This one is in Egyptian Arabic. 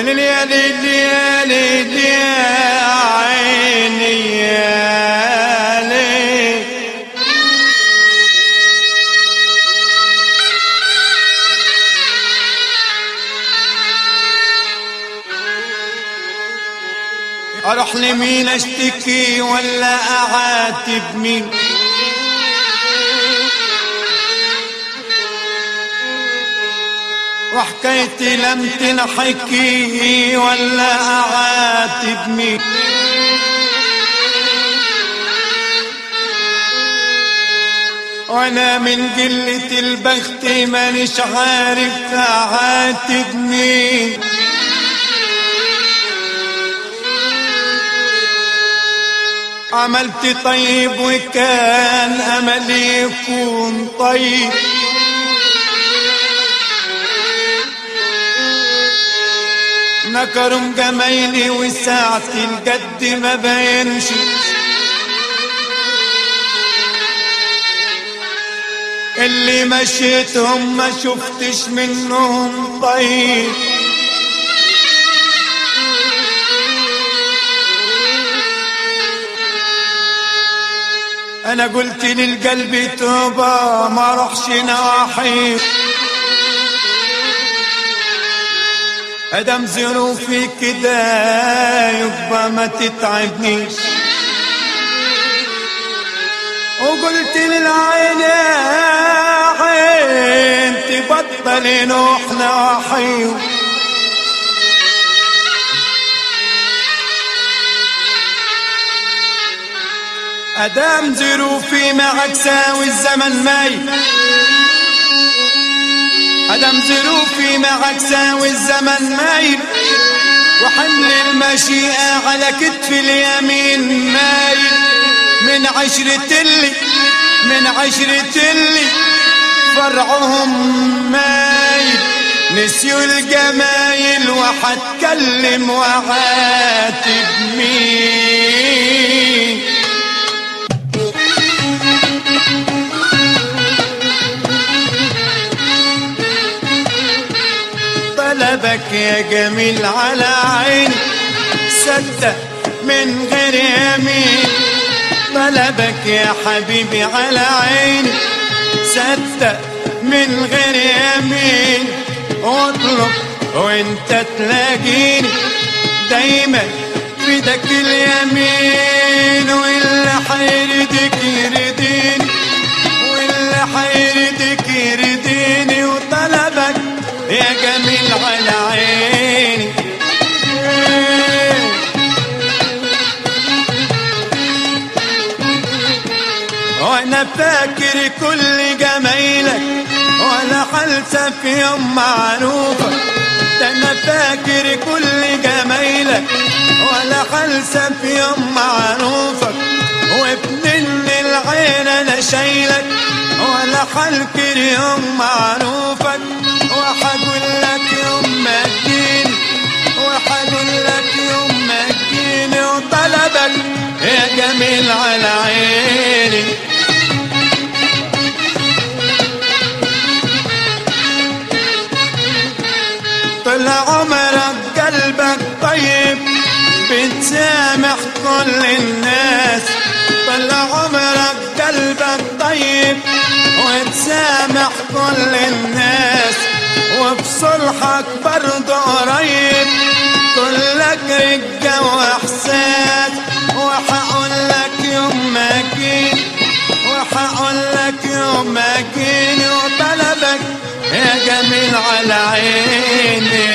يا ليل يا ليل يا ليل يا عيني يا ليل اروح لمين اشتكي ولا اعاتب مين وحكايتي لم تنحكي ولا اعاتب مين وانا من قلة البخت مانيش عارف اعاتب مين عملت طيب وكان املي يكون طيب نكرم جمايلي وساعة الجد ما بينش اللي مشيتهم ما شفتش منهم طيب انا قلت للقلب توبة ما روحش نواحي ادم ظروفي كده يبقى ما تتعبنيش وقلت للعين يا عين تبطل نوح نواحي ادام ظروفي معك ساوي الزمن ماي ادم ظروفي معك ساوي الزمن مايل وحمل المشيئة على كتف اليمين مايل من عشرة اللي من عشرة اللي فرعهم مايل نسيوا الجمايل وحتكلم وعاتب مين طلبك يا جميل على عيني صدق من غير يمين طلبك يا حبيبي على عيني صدق من غير يمين اطلب وانت تلاقيني دايما في ايدك اليمين واللي حيردك يرديني واللي حيردك يرديني وطلبك يا جميل على عيني وانا فاكر كل جمايلك ولا حلسة في يوم معروفة ده انا فاكر كل جمايلك ولا حلسة في يوم معروفة وابن العين انا شايلك ولا حلكر يوم معروفك وحقول لك يوم ما تجيني وحقول لك يوم ما تجيني وطلبك يا جميل على عيني طلع عمرك قلبك طيب بتسامح كل الناس طلع عمرك قلبك طيب وتسامح كل الناس وفي صلحك برضه قريب كلك رجة واحساس وحقول لك يوم ما جيني وحقول لك يوم ما جيني وطلبك يا جميل على عيني